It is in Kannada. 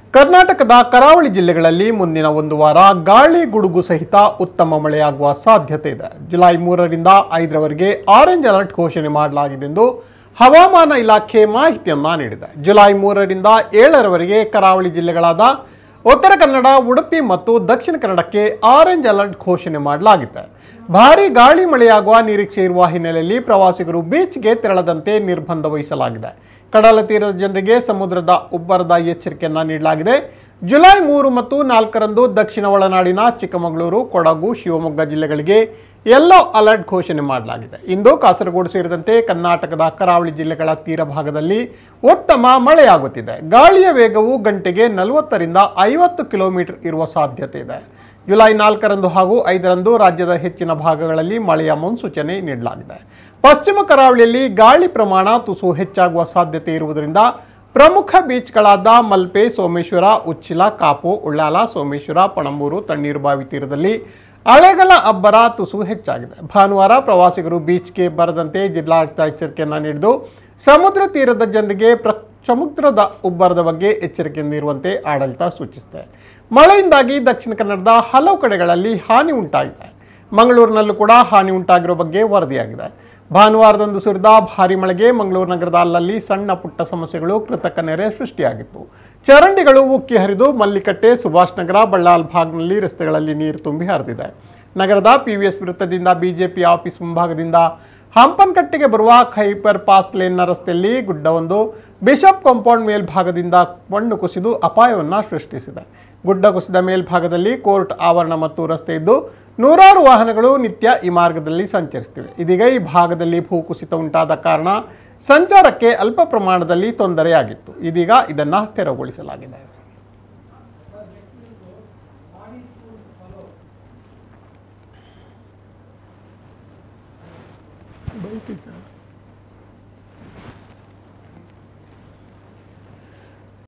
ಕರ್ನಾಟಕದ ಕರಾವಳಿ ಜಿಲ್ಲೆಗಳಲ್ಲಿ ಮುಂದಿನ ಒಂದು ವಾರ ಗಾಳಿ ಗುಡುಗು ಸಹಿತ ಉತ್ತಮ ಮಳೆಯಾಗುವ ಸಾಧ್ಯತೆ ಇದೆ ಜುಲೈ ಮೂರರಿಂದ ಐದರವರೆಗೆ ಆರೆಂಜ್ ಅಲರ್ಟ್ ಘೋಷಣೆ ಮಾಡಲಾಗಿದೆ ಎಂದು ಹವಾಮಾನ ಇಲಾಖೆ ಮಾಹಿತಿಯನ್ನ ನೀಡಿದೆ ಜುಲೈ ಮೂರರಿಂದ ಏಳರವರೆಗೆ ಕರಾವಳಿ ಜಿಲ್ಲೆಗಳಾದ ಉತ್ತರ ಕನ್ನಡ ಉಡುಪಿ ಮತ್ತು ದಕ್ಷಿಣ ಕನ್ನಡಕ್ಕೆ ಆರೆಂಜ್ ಅಲರ್ಟ್ ಘೋಷಣೆ ಮಾಡಲಾಗಿದೆ ಭಾರೀ ಗಾಳಿ ಮಳೆಯಾಗುವ ನಿರೀಕ್ಷೆ ಇರುವ ಹಿನ್ನೆಲೆಯಲ್ಲಿ ಪ್ರವಾಸಿಗರು ಬೀಚ್ಗೆ ತೆರಳದಂತೆ ನಿರ್ಬಂಧ ವಹಿಸಲಾಗಿದೆ ಕಡಲ ತೀರದ ಜನರಿಗೆ ಸಮುದ್ರದ ಉಬ್ಬರದ ಎಚ್ಚರಿಕೆಯನ್ನ ನೀಡಲಾಗಿದೆ ಜುಲೈ ಮೂರು ಮತ್ತು ನಾಲ್ಕರಂದು ದಕ್ಷಿಣ ಒಳನಾಡಿನ ಚಿಕ್ಕಮಗಳೂರು ಕೊಡಗು ಶಿವಮೊಗ್ಗ ಜಿಲ್ಲೆಗಳಿಗೆ ಯೆಲ್ಲೋ ಅಲರ್ಟ್ ಘೋಷಣೆ ಮಾಡಲಾಗಿದೆ ಇಂದು ಕಾಸರಗೋಡು ಸೇರಿದಂತೆ ಕರ್ನಾಟಕದ ಕರಾವಳಿ ಜಿಲ್ಲೆಗಳ ತೀರ ಭಾಗದಲ್ಲಿ ಉತ್ತಮ ಮಳೆಯಾಗುತ್ತಿದೆ ಗಾಳಿಯ ವೇಗವು ಗಂಟೆಗೆ ನಲವತ್ತರಿಂದ ಐವತ್ತು ಕಿಲೋಮೀಟರ್ ಇರುವ ಸಾಧ್ಯತೆ ಇದೆ ಜುಲೈ ನಾಲ್ಕರಂದು ಹಾಗೂ ಐದರಂದು ರಾಜ್ಯದ ಹೆಚ್ಚಿನ ಭಾಗಗಳಲ್ಲಿ ಮಳೆಯ ಮುನ್ಸೂಚನೆ ನೀಡಲಾಗಿದೆ ಪಶ್ಚಿಮ ಕರಾವಳಿಯಲ್ಲಿ ಗಾಳಿ ಪ್ರಮಾಣ ತುಸು ಹೆಚ್ಚಾಗುವ ಸಾಧ್ಯತೆ ಇರುವುದರಿಂದ ಪ್ರಮುಖ ಬೀಚ್ಗಳಾದ ಮಲ್ಪೆ ಸೋಮೇಶ್ವರ ಉಚ್ಚಿಲ ಕಾಪು ಉಳ್ಳಾಲ ಸೋಮೇಶ್ವರ ಪಣಂಬೂರು ತಣ್ಣೀರುಬಾವಿ ತೀರದಲ್ಲಿ ಅಲೆಗಳ ಅಬ್ಬರ ತುಸು ಹೆಚ್ಚಾಗಿದೆ ಭಾನುವಾರ ಪ್ರವಾಸಿಗರು ಬೀಚ್ಗೆ ಬರದಂತೆ ಜಿಲ್ಲಾಡಳಿತ ಎಚ್ಚರಿಕೆಯನ್ನ ನೀಡಿದ್ದು ಸಮುದ್ರ ತೀರದ ಜನರಿಗೆ ಪ್ರ ಸಮುದ್ರದ ಉಬ್ಬರದ ಬಗ್ಗೆ ಎಚ್ಚರಿಕೆ ನೀಡುವಂತೆ ಆಡಳಿತ ಸೂಚಿಸಿದೆ ಮಳೆಯಿಂದಾಗಿ ದಕ್ಷಿಣ ಕನ್ನಡದ ಹಲವು ಕಡೆಗಳಲ್ಲಿ ಹಾನಿ ಉಂಟಾಗಿದೆ ಮಂಗಳೂರಿನಲ್ಲೂ ಕೂಡ ಹಾನಿ ಉಂಟಾಗಿರೋ ಬಗ್ಗೆ ವರದಿಯಾಗಿದೆ ಭಾನುವಾರದಂದು ಸುರಿದ ಭಾರಿ ಮಳೆಗೆ ಮಂಗಳೂರು ನಗರದ ಅಲ್ಲಲ್ಲಿ ಸಣ್ಣ ಪುಟ್ಟ ಸಮಸ್ಯೆಗಳು ಕೃತಕ ನೆರೆ ಸೃಷ್ಟಿಯಾಗಿತ್ತು ಚರಂಡಿಗಳು ಉಕ್ಕಿ ಹರಿದು ಮಲ್ಲಿಕಟ್ಟೆ ಸುಭಾಷ್ ನಗರ ಬಳ್ಳಾಲ್ ಭಾಗ್ನಲ್ಲಿ ರಸ್ತೆಗಳಲ್ಲಿ ನೀರು ತುಂಬಿ ಹರಿದಿದೆ ನಗರದ ಪಿವಿಎಸ್ ವೃತ್ತದಿಂದ ಬಿಜೆಪಿ ಆಫೀಸ್ ಮುಂಭಾಗದಿಂದ ಹಂಪನಕಟ್ಟೆಗೆ ಬರುವ ಖೈಪರ್ ಪಾಸ್ ಲೇನ್ನ ರಸ್ತೆಯಲ್ಲಿ ಗುಡ್ಡವೊಂದು ಬಿಷಪ್ ಕಾಂಪೌಂಡ್ ಮೇಲ್ಭಾಗದಿಂದ ಮಣ್ಣು ಕುಸಿದು ಅಪಾಯವನ್ನು ಸೃಷ್ಟಿಸಿದೆ ಗುಡ್ಡ ಕುಸಿದ ಮೇಲ್ಭಾಗದಲ್ಲಿ ಕೋರ್ಟ್ ಆವರಣ ಮತ್ತು ರಸ್ತೆ ಇದ್ದು ನೂರಾರು ವಾಹನಗಳು ನಿತ್ಯ ಈ ಮಾರ್ಗದಲ್ಲಿ ಸಂಚರಿಸುತ್ತಿವೆ ಇದೀಗ ಈ ಭಾಗದಲ್ಲಿ ಭೂಕುಸಿತ ಉಂಟಾದ ಕಾರಣ ಸಂಚಾರಕ್ಕೆ ಅಲ್ಪ ಪ್ರಮಾಣದಲ್ಲಿ ತೊಂದರೆಯಾಗಿತ್ತು ಇದೀಗ ಇದನ್ನ ತೆರವುಗೊಳಿಸಲಾಗಿದೆ ಬೈಕ್